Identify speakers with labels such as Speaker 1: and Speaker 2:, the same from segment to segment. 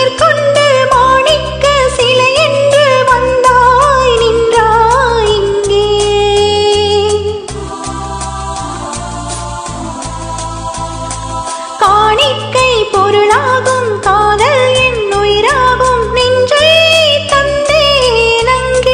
Speaker 1: பெயர் கொண்டு மாணிக்க சிலை என்று வந்தாய் நின்றாய் இங்கே காணிக்கை பொருளாகும் காதல் என் உயிராகும் நெஞ்சை தந்தேன் அங்கே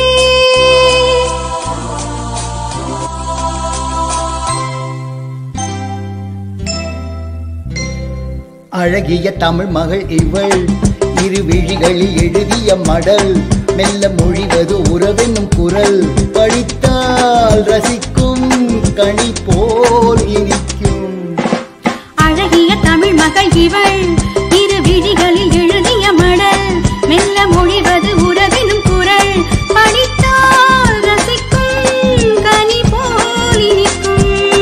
Speaker 2: அழகிய தமிழ் மகள் இவள் இரு விழிகளில் எழுதிய மடல் மெல்ல மொழிவது உறவென்னும் குரல் படித்தால் ரசிக்கும் கனி போல் இனிக்கும்
Speaker 1: அழகிய தமிழ் மகள் இவள் இரு விழிகளில் எழுதிய மடல் மெல்ல மொழிவது உறவினும் குரல் படித்தால் ரசிக்கும் கனி போல் இனிக்கும்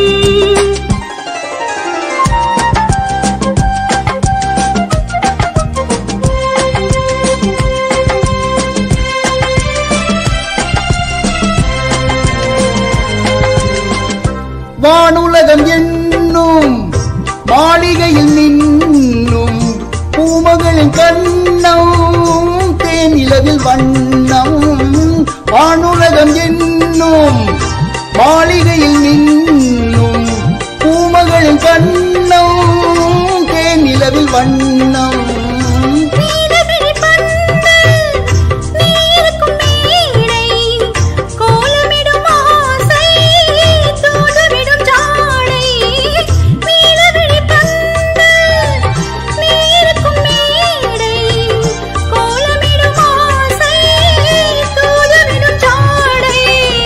Speaker 2: வானுலகம் என்னும் மாளிகையில் நின்னும் பூமகளின் கண்ணம் தேனிலவில் வண்ணம் வானுலகம் என்னும் மாளிகையில் நின்னும் பூமகளின் கண்ணம் தேனிலவில் வண்ணம்
Speaker 1: நீலவிழி பந்தல், நீ இருக்கும் மேடை, கோலமிடும் ஆசை, தூதுவிடும் ஜாடை. நீலவிழி பந்தல், நீ இருக்கும் மேடை, கோலமிடும் ஆசை, தூதுவிடும் ஜாடை.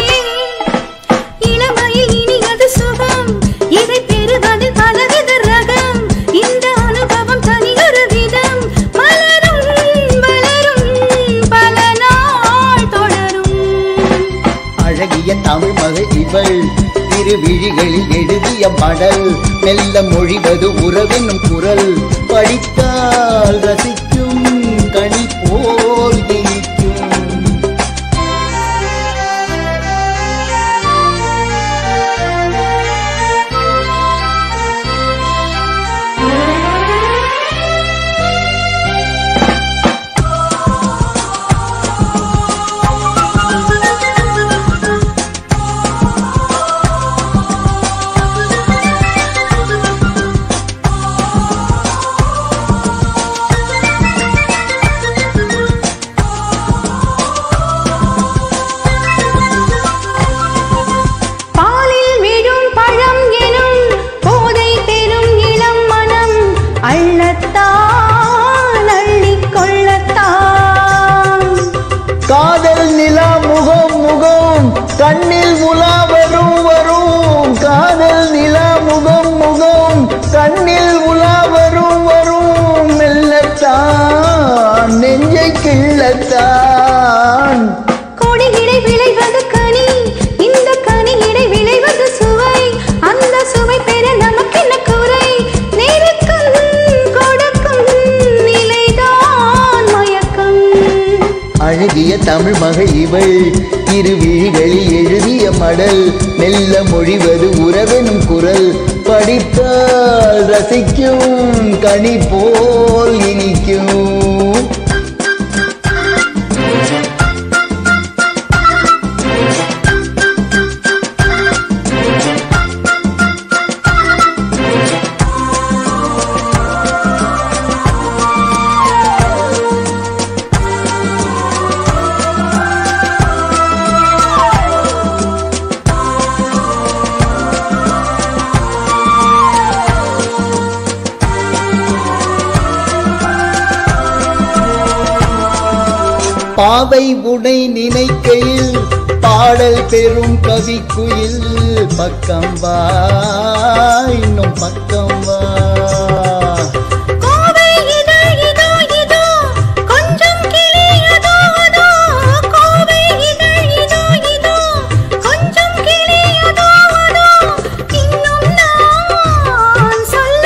Speaker 1: இளமையில் இனியது சுகம் இதை பெறுவதில் பலவித ரகம் இந்த அனுபவம் தனியொரு விதம் மலரும் வளரும் பல நாள் தொடரும்
Speaker 2: அழகிய தமிழ் மகள் இவள் இரு விழிகளில் எழுதிய மடல் மெல்ல மொழிவது உறவென்னும் குரல் படித்தால் ரசிக்கும் கனி போல் இனிக்கும்
Speaker 1: பாலில் விழும் பழம் எனும் போதை பெறும் இளம் மனம் அள்ளத்தான் அள்ளிக் கொள்ளத்தான்
Speaker 2: காதல் நிலா முகம் முகம் கண்ணில் முலா வரும் வரும் காதல் நிலா முகம் முகம் கண்ணில் முலா வரும் வரும் மெல்லத்தான் நெஞ்சை கிள்ளத்தான்
Speaker 1: கொடியிடை விளைவது கனி இந்த கனியிடை விளைவது சுவை அந்த சுவை பெற நமக்கென்ன குறை நெருக்கம் கொடுக்கும் நிலைதான் மயக்கம்
Speaker 2: அழகிய தமிழ் மகள் இவள் இரு விழிகளில் எழுதிய மடல் மெல்ல மொழிவது உறவெனும் குரல் படித்தால் ரசிக்கும் கனி போல் இனிக்கும் பாவை உடை நினைக்கையில் பாடல் பெறும் கவிக்குயில் பக்கம் வா இன்னும் பக்கம் வா
Speaker 1: கோவை இதோ இதோ இதோ கொஞ்சம் கிளி அதோ அதோ கோவை இதோ இதோ இதோ கொஞ்சம் கிளி அதோ அதோ இன்னும் நான் சொல்ல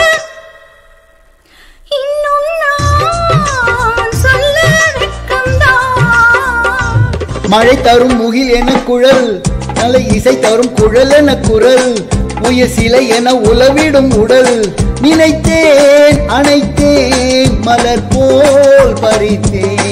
Speaker 1: இன்னும் நான் சொல்ல வெட்கம்தான்
Speaker 2: மழை தரும் முகில் என குழல் நல்ல இசை தரும் குழல் என குரல் உய சிலை என உலவிடும் உடல் நினைத்தேன் அணைத்தேன் மலர் போல் பறித்தேன்